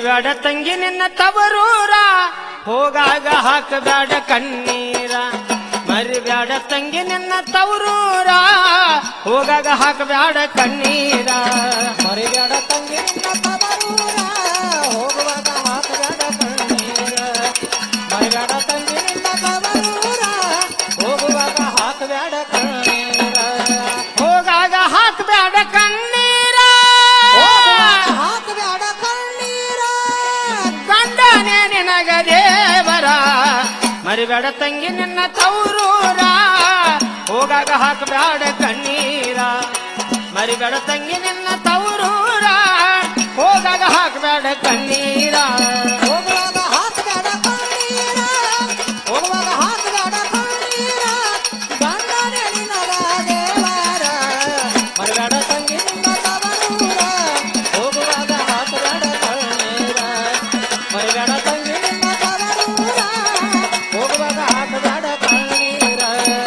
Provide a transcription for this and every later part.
ಮರಿಬೇಡ ತಂಗಿ ನಿನ್ನ ತವರೂರ ಹೋಗಾಗ ಹಾಕಬೇಡ ಕಣ್ಣೀರ ಮರಿಬೇಡ ತಂಗಿ ನಿನ್ನ ತವರೂರ ಹೋಗಾಗ ಹಾಕಬೇಡ ಕಣ್ಣೀರ ಮರಿಬೇಡ ತಂಗಿ ನಿನ್ನ ತವರೂರ ಹೋಗುವಾಗ ಹಾಕಬೇಡ ಕಣ್ಣೀರ ಮರಿಬೇಡ ತಂಗಿ ನಿನ್ನ ತವರೂರ ಹೋಗುವಾಗ ಹಾಕಬೇಡ ಕಣ್ಣೀರ ಹೋಗಾಗ ಹಾಕಬೇಡ ಕಣ್ಣೀರ ಹೋಗುವಾಗ ಹಾಕಬೇಡ ಕಣ್ಣೀರ ಗಂಡನೇ ನಿನಗ ದೇವರ ಮರಿಬೇಡ ತಂಗಿ ನಿನ್ನ ತವರೂರ ಹೋಗಾಗ ಹಾಕಬೇಡ ಕಣ್ಣೀರ ಮರಿಬೇಡ ತಂಗಿ ನಿನ್ನ ತವರೂರ ಹೋಗಾಗ ಹಾಕಬೇಡ ಕಣ್ಣೀರ ಹೋಗುವಾಗ ಹಾಕಬೇಡ ಕಣ್ಣೀರ ಹೋಗುವಾಗ ಹಾಕಬೇಡ ಕಣ್ಣೀರ ಗಂಡನೇ ನಿನಗ ದೇವರ ಮರಿಬೇಡ ತಂಗಿ ನಿನ್ನ ತವರೂರ ಹೋಗುವಾಗ ಹಾಕಬೇಡ ಕಣ್ಣೀರ ಮರಿಬೇಡ ತಂಗಿ ನಿನ್ನ ತವರೂರ ಹೋಗುವಾಗ ಹಾಕಬೇಡ ಕಣ್ಣೀರ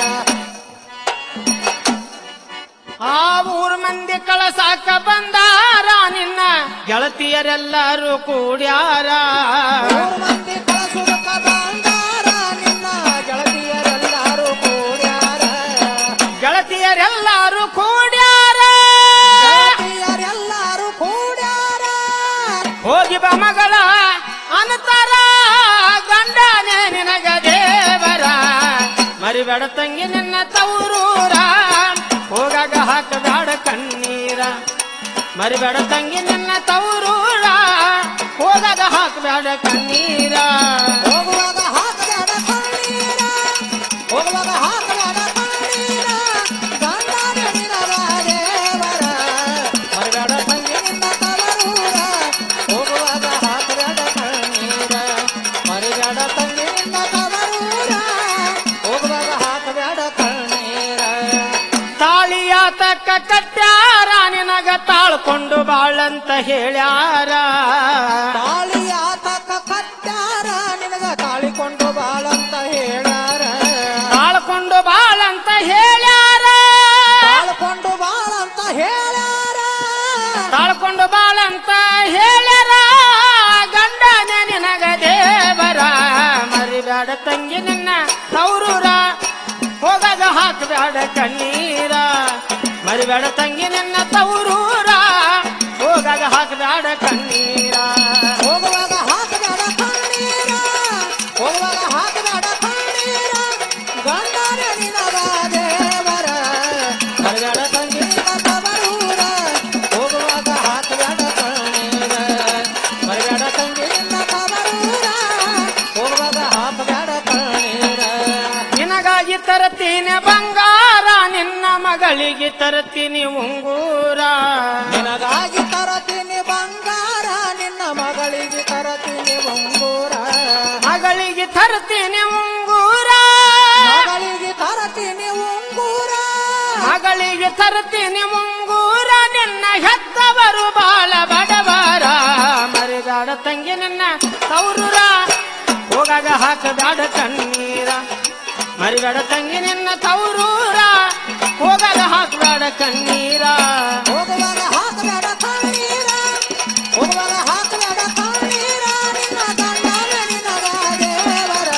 ಆ ಊರ್ ಮಂದಿ ಕಳಸಾಕ ಬಂದಾರ ನಿನ್ನ ಗೆಳತಿಯರೆಲ್ಲರೂ ಕೂಡ್ಯಾರ ಮೂರು ಮಂದಿ ಕಳಸುರಕ ಬಂದಾರ ನಿನ್ನ ಗೆಳತಿಯರೆಲ್ಲರೂ ಕೂಡ್ಯಾರ ಗೆಳತಿಯರೆಲ್ಲರೂ ಕೂಡ್ಯಾರ ಗೆಳತಿಯರೆಲ್ಲರೂ ಕೂಡ್ಯಾರ ಹೋಗಿ ಬಾ ಮಗಳ ಅನತರ ಗಂಡನೇ ನಿನಗ ದೇವರ ಮರಿಬೇಡ ತಂಗಿ ನಿನ್ನ ತವರೂರ ಹೋಗಾಗ ಹಾಕಬೇಡ ಕಣ್ಣೀರ ಮರಿಬೇಡ ತಂಗಿ ನಿನ್ನ ತವರೂರ ಹೋಗಾಗ ಹಾಕಬೇಡ ಕಣ್ಣೀರ ಹೋಗುವಾಗ ಹಾಕಬೇಡ ಕಣ್ಣೀರ ಹೋಗುವಾಗ ಹಾಕಬೇಡ ಕಣ್ಣೀರ ಗಂಡನ ನಿನಗ ದೇವರ ಮರಿಬೇಡ ತಂಗಿ ನಿನ್ನ ತವರೂರ ಹೋಗುವಾಗ ಹಾಕಬೇಡ ಕಣ್ಣೀರ ಮರಿಬೇಡ ತಂಗಿ ನಿನ್ನ ತವರೂರ ಹೋಗುವಾಗ ಹಾಕಬೇಡ ಕಣ್ಣೀರ ತಾಳಿಯ ತಕ್ಕ ಕಟ್ಟ್ಯಾರ ನಿನಗ ತಾಳ್ಕೊಂಡು ಬಾಳಂತ ಹೇಳ್ಯಾರ ತಾಳಿಯ ತಕ್ಕ ಕಟ್ಟಾರ ನಿನಗ ತಾಳಿಕೊಂಡು ಬಾಳಂತ ಹೇಳ್ಯಾರ ತಾಳ್ಕೊಂಡು ಬಾಳಂತ ಹೇಳ್ಯಾರ ತಾಳ್ಕೊಂಡು ಬಾಳಂತ ಹೇಳ್ಯಾರ ತಾಳ್ಕೊಂಡು ಬಾಳಂತ ಹೇಳ್ಯಾರ ಗಂಡನ ನಿನಗ ದೇವರ ಮರಿಬೇಡ ತಂಗಿ ನಿನ್ನ ತವರೂರ ಹೋಗಾಗ ಹಾಕಬೇಡ ಕಣ್ಣೀರ ಮರಿಬೇಡ ತಂಗಿ ನಿನ್ನ ತವರೂರ ಹೋಗಾಗ ಹಾಕಬೇಡ ಕಣ್ಣೀರ ಹೋಗುವಾಗ ಹಾಕಬೇಡ ಕಣ್ಣೀರ ಹೋಗುವಾಗ ಹಾಕಬೇಡ ಕಣ್ಣೀರ ಗಂಡನ ನಿನಗ ದೇವರ ಮರಿಬೇಡ ತಂಗಿ ನಿನ್ನ ತವರೂರ ಹೋಗುವಾಗ ಹಾಕಬೇಡ ಕಣ್ಣೀರ ಮರಿಬೇಡ ತಂಗಿ ನಿನ್ನ ತವರೂರ ಹೋಗುವಾಗ ಹಾಕಬೇಡ ಕಣ್ಣೀರ ನಿನಗಾಗಿ ತರ್ತೀನಿ ಬಂಗಾರ ನಿನ್ನ ಮಗಳಿಗೆ ತರ್ತೀನಿ ಉಂಗೂರ ನಿನಗಾಗಿ ತರತೀನಿ ಬಂಗಾರ ನಿನ್ನ ಮಗಳಿಗೆ ತರತೀನಿ ಉಂಗೂರ ಮಗಳಿಗೆ ತರ್ತೀನಿ ಉಂಗೂರ ಮಗಳಿಗೆ ತರತೀನಿ ಉಂಗೂರ ಮಗಳಿಗೆ ತರ್ತೀನಿ ಉಂಗೂರ ನಿನ್ನ ಹೆತ್ತವರು ಬಾಳ ಬಡವರ ಮರಿದಾಡ ತಂಗಿ ನಿನ್ನ ತವರೂರ ಹೋಗಾಗ ಹಾಕಬೇಡ ಕಣ್ಣೀರ ಮರಿಬೇಡ ತಂಗಿ ನಿನ್ನ ತವರೂರ ಹೋಗಾಗ ಹಾಕಬೇಡ ಕಣ್ಣೀರ ಹೋಗುವಾಗ ಹಾಕಬೇಡ ಕಣ್ಣೀರ ಹೋಗುವಾಗ ಹಾಕಬೇಡ ಕಣ್ಣೀರ ನಿನ್ನ ಗಂಡನ ನಿನಗ ದೇವರ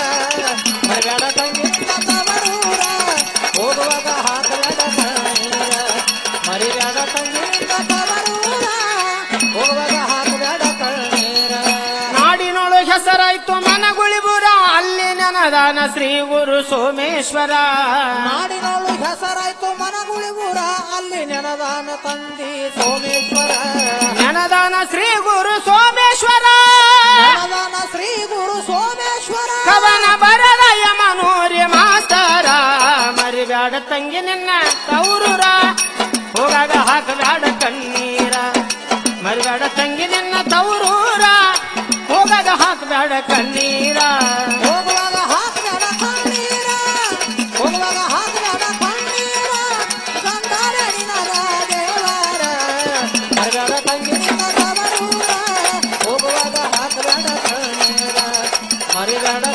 ಮರಿಬೇಡ ತಂಗಿ ನಿನ್ನ ತವರೂರ ಹೋಗುವಾಗ ಹಾಕಬೇಡ ಕಣ್ಣೀರ ಮರಿಬೇಡ ತಂಗಿ ನಿನ್ನ ತವರೂರ ಹೋಗುವಾಗ ಹಾಕಬೇಡ ಕಣ್ಣೀರ ನಾಡಿನೊಳು ಹೆಸರಾಯ್ತು ಮನಗುಳಿಬುರ ಅಲ್ಲಿ ನನದಾನ ಶ್ರೀ ಗುರು ಸೋಮೇಶ್ವರ ನಾಡಿನೊಳು ಹೆಸರಾಯ್ತು ಮನಗುಳಿಬುರ ಅಲ್ಲಿ ನೆನದಾನ ತಂದಿ ಸೋಮೇಶ್ವರ ನೆನದಾನ ಶ್ರೀ ಗುರು ಸೋಮೇಶ್ವರ ನೆನದಾನ ಶ್ರೀ ಗುರು ಸೋಮೇಶ್ವರ ಕವನ ಬರದ ಯಮನೂರಿ ಮಾಸ್ತರ ಮರಿಬ್ಯಾಡ ತಂಗಿ ನಿನ್ನ ತವರೂರ ಹೋಗಾಗ ಹಾಕಬೇಡ ಕಣ್ಣೀರ ಮರಿಬೇಡ ತಂಗಿ ನಿನ್ನ ತವರೂರ ಹೋಗಾಗ ಹಾಕಬೇಡ ಕಣ್ಣೀರ ಹೋಗುವಾಗ ಹಾಕಬೇಡ ಕಣ್ಣೀರ ಹೋಗುವಾಗ ಹಾಕಬೇಡ ಕಣ್ಣೀರ ಗಂಡನ ನಿನಗ ದೇವರ ಮರಬೇಡ ತಂಗಿ ನಿನ್ನ ತವರೂರ ಹೋಗುವಾಗ ಹಾಕಬೇಡ ಕಣ್ಣೀರ ಮರಿಬೇಡ